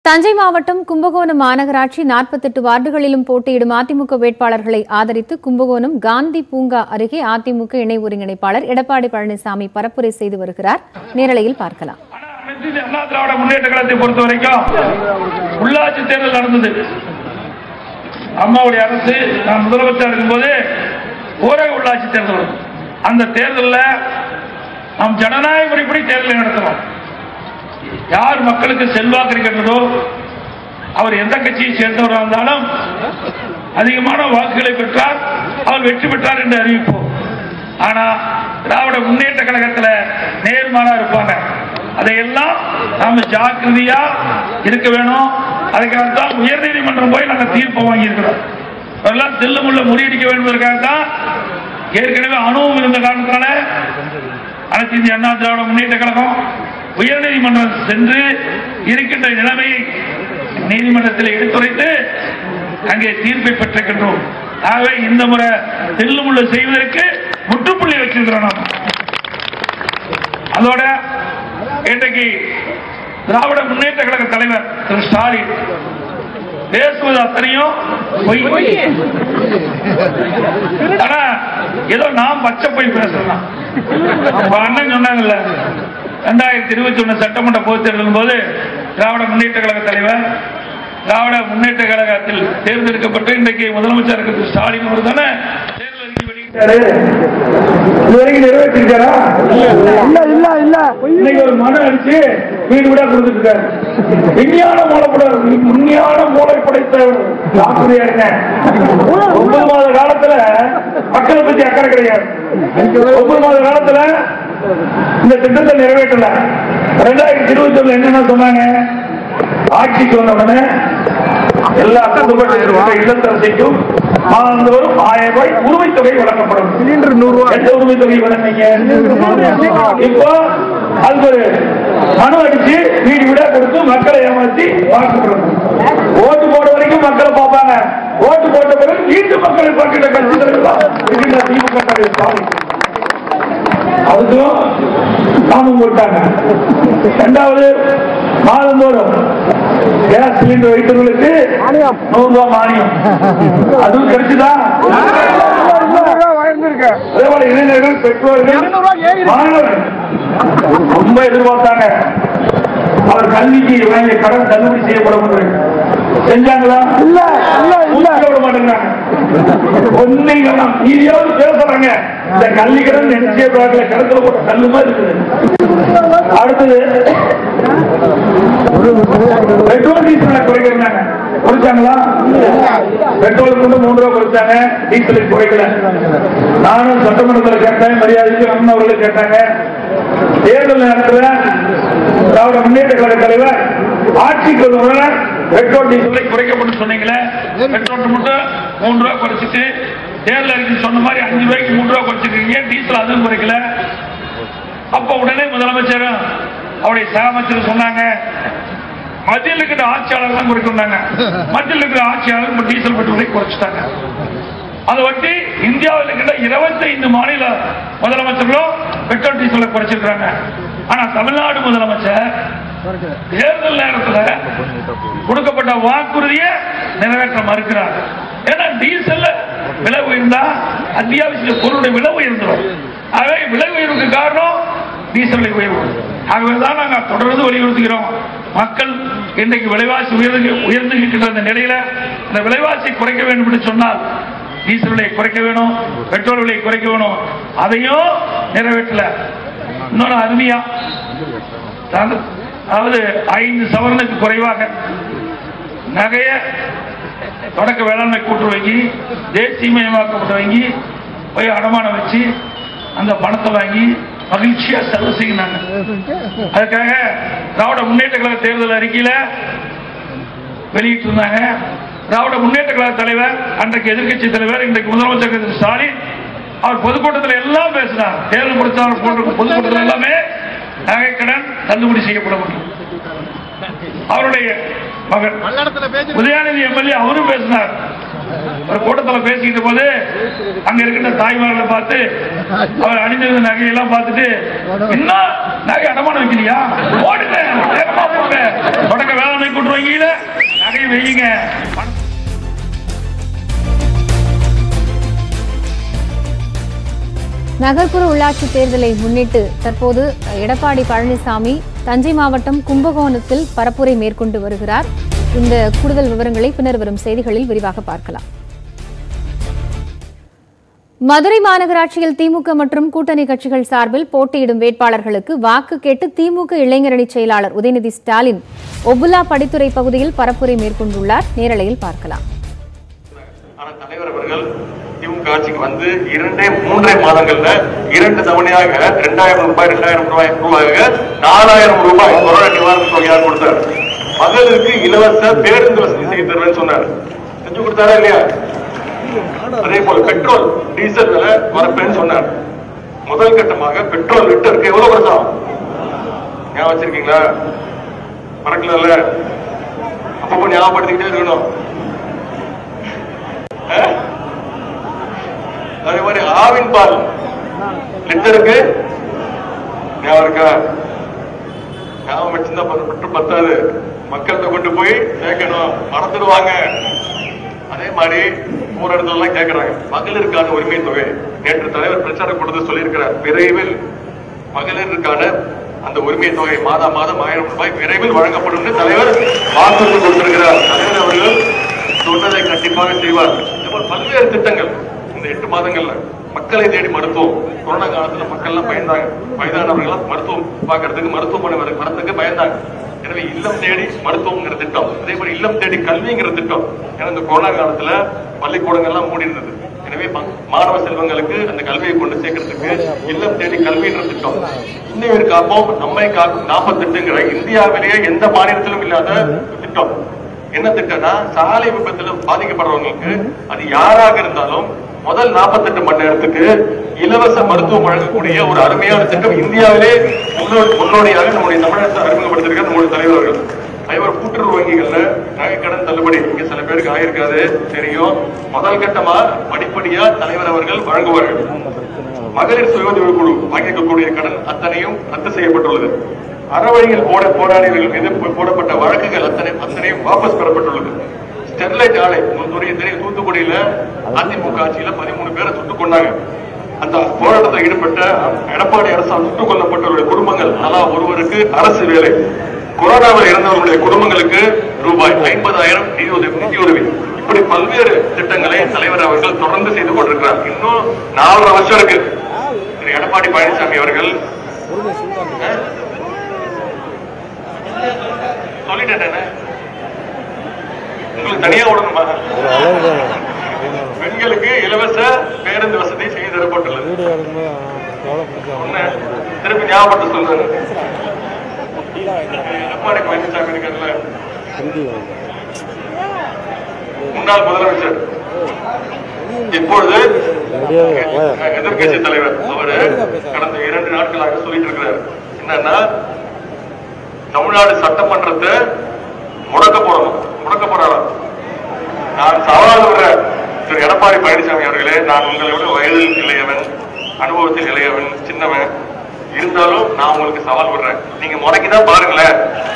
தஞ்சை மாவட்டம் கும்பகோணம் மாநகராட்சி நாற்பத்தெட்டு வார்டுகளிலும் போட்டியிடும் அதிமுக வேட்பாளர்களை ஆதரித்து கும்பகோணம் காந்தி பூங்கா அருகே அதிமுக இணை ஒருங்கிணைப்பாளர் எடப்பாடி பழனிசாமி பரப்புரை செய்து வருகிறார் நேரலையில் பார்க்கலாம் ஆனா அனைத்து இந்திய அண்ணா திராவிட முன்னேற்ற கழகத்தை பொறுத்த வரைக்கும் உள்ளாட்சி தேர்தல் நடந்தது அம்மாவுடைய அரசு நான் முதலமைச்சர் இருக்கும்போது ஊரக உள்ளாட்சி தேர்தல் வரும். அந்த தேர்தலில் நாம் ஜனநாயக முறைப்படி தேர்தலை நடத்துறோம் யார் மக்களுக்கு செல்வாக்கு இருக்கின்றதோ அவர் எந்த கட்சியை சேர்ந்தவராக இருந்தாலும் அதிகமான வாக்குகளை பெற்றார் அவர் வெற்றி பெற்றார் என்று அறிவிப்போம் ஆனா திராவிட முன்னேற்ற கழகத்தில் நேர்மாறா இருப்பாங்க அதையெல்லாம் நாம ஜாக்கிரதையா இருக்க வேணும் அதுக்காகத்தான் உயர்நீதிமன்றம் போய் நாங்க தீர்ப்பு வாங்கியிருக்கிறோம் அதெல்லாம் தில்லுமுள்ள முறியடிக்க வேண்டும் என்பதற்காகத்தான் ஏற்கனவே அனுபவம் இருந்த காரணத்தினால அனைத்து இந்திய அண்ணா திராவிட முன்னேற்ற கழகம் உயர்நீதிமன்றம் சென்று இருக்கின்ற நிலைமையை நீதிமன்றத்தில் எடுத்துரைத்து அங்கே தீர்ப்பை பெற்றிருக்கின்றோம் ஆகவே இந்த முறை தில்லுமுள்ள செய்வதற்கு முற்றுப்புள்ளி வச்சிருக்கிறோம் நாம் அதோட இன்றைக்கு திராவிட முன்னேற்ற கழக தலைவர் திரு ஸ்டாலின் பேசுவது அத்தனையும் பொய் ஆனா ஏதோ நாம் பச்சை போய் பேசலாம் அப்ப அண்ணன் சொன்னாங்கல்ல ரெண்டாயிரத்தி இருபத்தி ஒண்ணு சட்டமன்ற பொதுத் தேர்தலின் போது திராவிட முன்னேற்ற கழக தலைவர் திராவிட முன்னேற்ற கழகத்தில் தேர்ந்தெடுக்கப்பட்டு இன்றைக்கு முதலமைச்சர் இருக்கிற ஸ்டாலின் அவர் தானே தேர்தல் அறிக்கை வெளியிட்டாரு இதுவரைக்கும் நிறைவேற்றிருக்காரா இல்ல இல்ல இல்ல இன்னைக்கு ஒரு மனம் அடிச்சு வீடு வீடா கொடுத்துட்டு இருக்காரு விஞ்ஞான மூலப்பட விஞ்ஞான மூளை படைத்த ஆசிரியா இருக்கேன் ஒன்பது மாத காலத்துல மக்களை பத்தி அக்கறை கிடையாது ஒன்பது மாத காலத்துல இந்த திட்டத்தை நிறைவேற்றல ரெண்டாயிரத்தி இருபத்தி ஒண்ணு என்னென்ன சொன்னாங்க ஆட்சிக்கு வந்த உடனே எல்லா குடும்ப இல்லத்தரசைக்கும் மாதந்தோறும் ஆயிரம் ரூபாய் உரிமை தொகை வழங்கப்படும் சிலிண்டர் நூறு ரூபாய் எந்த உரிமை தொகை வழங்கிங்க இப்போ அதுக்கு ஒரு மனு அடிச்சு வீடு வீடா கொடுத்து மக்களை ஏமாத்தி வாக்கு போடணும் ஓட்டு போட வரைக்கும் மக்களை பார்ப்பாங்க ஓட்டு போட்ட பிறகு மீண்டும் மக்களை பார்க்கின்ற கட்சி தலைவர் இருக்கின்ற திமுக தலைவர் ஸ்டாலின் அதுக்கும் நாமும் போட்டாங்க இரண்டாவது மாதந்தோறும் கேஸ் சிலிண்டர் வைத்தவர்களுக்கு மானியம். நூறு ரூபாய் மானியம் அதுவும் கிடைச்சுதா வாழ்ந்திருக்கேன் அதே போல இளைஞர்கள் பெற்றோர்கள் இருநூறு ரூபாய் ஏறி இருக்கு. மாணவர்கள் ரொம்ப எதிர்பார்த்தாங்க அவர் கல்விக்கு வாங்கிய கடன் தள்ளுபடி செய்யப்படும் என்று. செஞ்சாங்களா இல்ல இல்ல இல்ல மூச்சு விட மாட்டேங்கிறாங்க ஒன்னையும் வேணாம். நீதியாவது பேசுறாங்க இந்த கல்வி கடன் நினைச்சே பார்க்கல கடத்துல போட்ட கல்லு மாதிரி இருக்குது அடுத்தது பெட்ரோல் டீசலை குறைக்கிறாங்க குறைச்சாங்களா பெட்ரோலுக்கு வந்து மூன்று ரூபாய் குறைச்சாங்க டீசலுக்கு குறைக்கல நானும் சட்டமன்றத்தில் கேட்டேன் மரியாதைக்கு அண்ணன் அவர்கள் கேட்டாங்க தேர்தல் நேரத்தில் திராவிட முன்னேற்ற கழக தலைவர் ஆட்சிக்கு வருவதனால பெட்ரோல் டீசலை குறைக்கப்படும் சொன்னீங்களே பெட்ரோல் மட்டும் மூன்று ரூபாய் குறைச்சிட்டு தேர்தல் அறிக்கை சொன்ன மாதிரி அஞ்சு ரூபாய்க்கு மூன்று ரூபாய் குறைச்சிருக்கீங்க டீசல் அதுவும் குறைக்கல அப்ப உடனே முதலமைச்சர் அவருடைய சக அமைச்சர் சொன்னாங்க மத்தியில் இருக்கிற ஆட்சியாளர் தான் குறைக்கிறாங்க மத்தியில் இருக்கிற ஆட்சியாளர் இப்ப டீசல் பெட்ரோலை குறைச்சிட்டாங்க அதை ஒட்டி இந்தியாவில் இருக்கின்ற 25 மாநில முதலமைச்சர்களும் பெட்ரோல் டீசலை குறைச்சிருக்காங்க ஆனா தமிழ்நாடு முதலமைச்சர் தேர்தல் நேரத்தில் கொடுக்கப்பட்ட வாக்குறுதியை நிறைவேற்ற மறுக்கிறார் ஏன்னா டீசல்ல விலை உயர்ந்தா அத்தியாவசிய பொருளுடைய விலை உயர்ந்துடும் ஆகவே விலை உயர்வுக்கு காரணம் டீசல் விலை உயர்வு ஆகவே தான் நாங்கள் தொடர்ந்து வலியுறுத்துகிறோம் மக்கள் இன்றைக்கு விலைவாசி உயர்ந்து உயர்ந்து இருக்கின்ற இந்த நிலையில இந்த விலைவாசி குறைக்க வேண்டும் என்று சொன்னால் டீசல் விலை குறைக்க வேணும் பெட்ரோல் விலை குறைக்க வேணும் அதையும் நிறைவேற்றல இன்னொரு அருமையா அதாவது- அதாவது ஐந்து சவரனுக்கு குறைவாக நகைய தொடக்க வேளாண்மை கூட்டு வங்கி தேசியமயமாக்கப்பட்ட வங்கி போய் அடமானம் வச்சு அந்த பணத்தை வாங்கி மகிழ்ச்சியா செலவு செய்யினாங்க அதுக்காக திராவிட முன்னேற்ற கழக தேர்தல் அறிக்கையில வெளியிட்டு இருந்தாங்க திராவிட முன்னேற்ற கழக தலைவர் அன்றைக்கு எதிர்க்கட்சி தலைவர் இன்றைக்கு முதலமைச்சர் திரு ஸ்டாலின் அவர் பொதுக்கூட்டத்தில் எல்லாம் பேசினார் தேர்தல் பொறுத்தவரை போன்ற பொதுக்கூட்டத்தில் எல்லாமே நகைக்கடன் தள்ளுபடி செய்யப்பட முடியும் அவருடைய மகன் உதயாநிதி எம்எல்ஏ அவரும் பேசினார் ஒரு கூட்டத்தில் பேசிக்கிட்ட போது அங்க இருக்கின்ற தாய்மார்களை பார்த்து அவர் அணிந்திருந்த நகையெல்லாம் பார்த்துட்டு இன்னும் நகை அடமானம் வைக்கலையா ஓடுங்க வேகமா போங்க தொடக்க வேளாண்மை கூட்டு வங்கியில நகை வையுங்க பணம் நகர்ப்புற உள்ளாட்சி தேர்தலை முன்னிட்டு தற்போது எடப்பாடி பழனிசாமி தஞ்சை மாவட்டம் கும்பகோணத்தில் பரப்புரை மேற்கொண்டு வருகிறார் இந்த கூடுதல் விவரங்களை பின்னர் வரும் செய்திகளில் விரிவாக பார்க்கலாம் மதுரை மாநகராட்சியில் திமுக மற்றும் கூட்டணி கட்சிகள் சார்பில் போட்டியிடும் வேட்பாளர்களுக்கு வாக்கு கேட்டு திமுக இளைஞரணி செயலாளர் உதயநிதி ஸ்டாலின் ஒபுலா படித்துறை பகுதியில் பரப்புரை மேற்கொண்டுள்ளார் நேரலையில் பார்க்கலாம் ஆனா தலைவர் அவர்கள் திமுக ஆட்சிக்கு வந்து இரண்டே மூன்றே மாதங்கள்ல இரண்டு தவணையாக இரண்டாயிரம் ரூபாய் இரண்டாயிரம் ரூபாய் ரூபாயாக நாலாயிரம் ரூபாய் கொரோனா நிவாரண தொகையாக கொடுத்தார் மகளிருக்கு இலவச பேருந்து வசதி செய்து தருவேன்னு சொன்னார் செஞ்சு கொடுத்தாரா இல்லையா அதே போல பெட்ரோல் டீசல் விலை குறைப்பேன்னு சொன்னார் முதல் கட்டமாக பெட்ரோல் லிட்டருக்கு எவ்வளவு வருஷம் ஞாபகம் வச்சிருக்கீங்களா மறக்கல அப்பப்போ ஞாபகப்படுத்திக்கிட்டே இருக்கணும் அஹ்? அதே மாதிரி ஆவின் பால் லிட்டருக்கு ஞாபகம் இருக்கா ஞாபகம் வச்சிருந்தா பத்து- மட்டும் பத்தாது மக்கள்கிட்ட கொண்டு போய் சேர்க்கணும் மறந்துடுவாங்க அதே மாதிரி ஒரு இடத்துல எல்லாம் கேட்கறாங்க மகளிருக்கான உரிமை தொகை நேற்று தலைவர் பிரச்சாரம் கொடுத்து சொல்லியிருக்கிறார் விரைவில் மகளிருக்கான அந்த உரிமை தொகை மாதா மாதம் ஆயிரம் ரூபாய் விரைவில் வழங்கப்படும் என்று தலைவர் வாக்குறுதி கொடுத்திருக்கிறார் தலைவர் அவர்கள் சொன்னதை கண்டிப்பாக செய்வார் இந்த மாதிரி பல்வேறு திட்டங்கள் இந்த எட்டு மாதங்கள்ல மக்களை தேடி மருத்துவம் கொரோனா காலத்துல மக்கள் எல்லாம் பயந்தாங்க வயதானவர்கள் மருத்துவம் பார்க்கறதுக்கு மருத்துவமனை வர- வரதுக்கு பயந்தாங்க எனவே இல்லம் தேடி மருத்துவங்கிற திட்டம் அதே மாதிரி இல்லம் தேடி கல்விங்கிற திட்டம் ஏன்னா இந்த கொரோனா காலத்துல பள்ளிக்கூடங்கள்லாம் மூடி இருந்தது எனவே ம- மாணவ செல்வங்களுக்கு அந்த கல்வியை கொண்டு சேர்க்கறதுக்கு இல்லம் தேடி கல்வின்ற திட்டம் இன்னுயிர் காப்போம் நம்மை காக்கும் நாற்பத்தெட்டுங்கிற இந்தியாவிலேயே எந்த மாநிலத்திலும் இல்லாத திட்டம் என்ன திட்டம்னா சாலை விபத்துல பாதிக்கப்படுறவங்களுக்கு அது யாராக இருந்தாலும் முதல் 48 மணி நேரத்துக்கு இலவச மருத்துவம் வழங்கக்கூடிய ஒரு அருமையான திட்டம் இந்தியாவிலே முன்னோடி முன்னோடியாக நம்முடைய தமிழகத்தை அறிமுகப்படுத்திருக்க நம்முடைய தலைவர்கள் ஐவர் கூட்டுறவு வங்கிகள்ல நகைக்கடன் தள்ளுபடி இங்க சில பேருக்கு ஆயிருக்காது தெரியும் முதல் கட்டமா படிப்படியா தலைவர் அவர்கள் வழங்குவார்கள் மகளிர் சுய உதவி குழு வாங்கிக்கக்கூடிய கடன் அத்தனையும் ரத்து செய்யப்பட்டுள்ளது அறவழியில் போட போராடியவர்கள் மீது போ- போடப்பட்ட வழக்குகள் அத்தனை அத்தனையும் வாபஸ் பெறப்பட்டுள்ளது ஸ்டெர்லைட் ஆலை உங்களுக்கு தெரியும் தூத்துக்குடியில அதிமுக ஆட்சியில பதிமூணு பேரை சுட்டுக் கொண்டாங்க அந்த போராட்டத்தில் ஈடுபட்ட எடப்பாடி அரசால் சுட்டுக் கொல்லப்பட்டவருடைய குடும்பங்கள் தலா ஒருவருக்கு அரசு வேலை கொரோனாவில் இறந்தவர்களுடைய குடும்பங்களுக்கு ரூபாய் ஐம்பதாயிரம் நிதியுதவி நிதியுதவி இப்படி பல்வேறு திட்டங்களை தலைவர் அவர்கள் தொடர்ந்து செய்து கொண்டிருக்கிறார் இன்னும் நாலரை வருஷம் இருக்கு திரு எடப்பாடி பழனிசாமி அவர்கள் அஹ், சொல்லிட்டேனே உங்களுக்கு தனியா விடணுமா பெண்களுக்கு இலவச பேருந்து வசதி செய்து தரப்பட்டுள்ளது ஒண்ணு, திருப்பி ஞாபகப்படுத்த சொல்றேன் எடப்பாடி பழனிசாமி இருக்கார்ல முன்னாள் முதலமைச்சர் இப்பொழுது எதிர்கட்சி தலைவர் அவரு கடந்த இரண்டு நாட்களாக சொல்லிட்டு இருக்கிறார் என்னன்னா தமிழ்நாடு சட்டமன்றத்தை முடக்க போறோம் முடக்க போறாராம் நான் சவால் விடுறேன் திரு எடப்பாடி பழனிசாமி அவர்களே நான் உங்களை விட வயதில் இளையவன் அனுபவத்தில் இளையவன் சின்னவன் இருந்தாலும் நான் உங்களுக்கு சவால் விடுறேன் நீங்க முடக்கிதான் பாருங்களேன்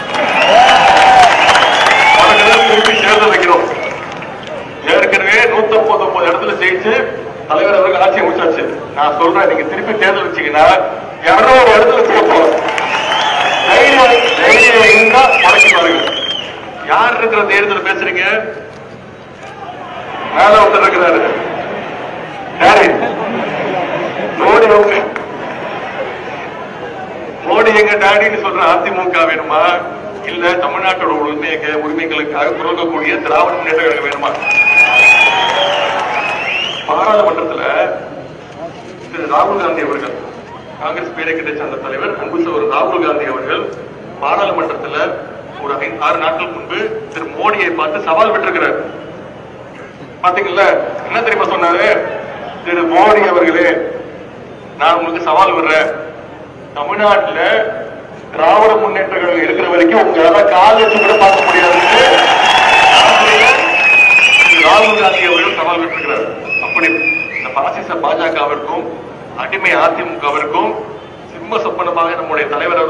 முடக்கிதான் திருப்பி சேர்ந்து வைக்கிறோம் ஏற்கனவே நூத்தி ஒன்பது இடத்துல ஜெயிச்சு தலைவர் அவர்கள் ஆட்சி அமைச்சாச்சு நான் சொல்றேன் நீங்க திருப்பி தேர்தல் வச்சீங்கன்னா இருநூறு இடத்துல சேர்ப்போம் தைரியம் தைரியம் இருந்தா முடக்கி பாருங்க யார் இருக்கிற தேர்தல் பேசுறீங்க மேல ஒருத்தர் இருக்கிறாரு யாரு மோடி அவங்க மோடி எங்க டாடின்னு சொல்ற அதிமுக வேணுமா இல்ல தமிழ்நாட்டோட உரிமை உரிமைகளுக்காக குரல்கக்கூடிய திராவிட முன்னேற்ற கழகம் வேணுமா பாராளுமன்றத்துல திரு ராகுல் காந்தி அவர்கள் காங்கிரஸ் பேரை கிடைச்ச அந்த தலைவர் அன்பு சகோதரர் ராகுல் காந்தி அவர்கள் பாராளுமன்றத்துல ஒரு ஐந்து ஆறு நாட்கள் முன்பு திரு மோடியை பார்த்து சவால் விட்டிருக்கிறார் பாத்தீங்கல்ல என்ன தெரியுமா சொன்னாரு திரு மோடி அவர்களே நான் உங்களுக்கு சவால் விடுறேன் தமிழ்நாட்டுல திராவிட முன்னேற்ற கழகம் இருக்கிற வரைக்கும் உங்களால கால் வச்சு கூட பார்க்க முடியாதுன்னு திரு ராகுல் காந்தி அவர்கள் சவால் விட்டிருக்கிறார் அப்படி இந்த பாசிச பாஜகவிற்கும் அடிமை அதிமுகவிற்கும் சிம்ம சொப்பனமாக நம்முடைய தலைவர் அவர்கள்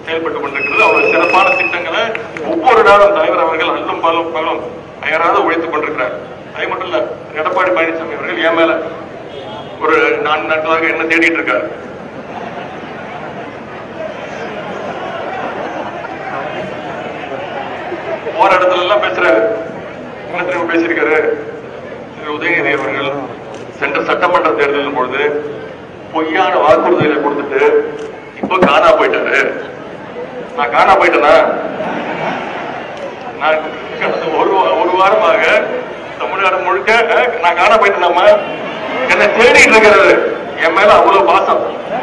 செயல்பட்டு கொண்டிருக்கிறது அவ்வளவு சிறப்பான திட்டங்களை ஒவ்வொரு நாளும் தலைவர் அவர்கள் அல்லும் பல்லும் பகலும் அயராத உழைத்துக் கொண்டிருக்கிறார் அது மட்டும் இல்ல எடப்பாடி பழனிசாமி அவர்கள் என் மேல ஒரு நான்கு நாட்களாக என்ன தேடிட்டு இருக்காரு போற இடத்துல எல்லாம் பேசுறாரு என்ன தெரியுமா பேசியிருக்காரு திரு உதயநிதி அவர்கள் சென்ற சட்டமன்ற தேர்தலின் பொழுது பொய்யான வாக்குறுதிகளை கொடுத்துட்டு இப்ப காணா போயிட்டாரு நான் காணா போயிட்டேனா நான் கடந்த ஒரு வா- ஒரு வாரமாக தமிழ்நாடு முழுக்க அஹ், நான் காணா போயிட்டேனாமா என்னை தேடிட்டு இருக்கிறாரு என் மேல அவ்வளவு பாசம்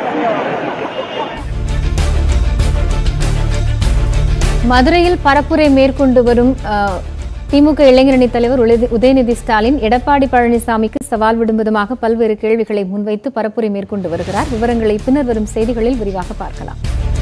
மதுரையில் பரப்புரை மேற்கொண்டு வரும் அஹ், திமுக இளைஞரணி தலைவர் உலதி- உதயநிதி ஸ்டாலின் எடப்பாடி பழனிசாமிக்கு சவால் விடும் விதமாக பல்வேறு கேள்விகளை முன்வைத்து பரப்புரை மேற்கொண்டு வருகிறார் விவரங்களை பின்னர் வரும் செய்திகளில் விரிவாக பார்க்கலாம்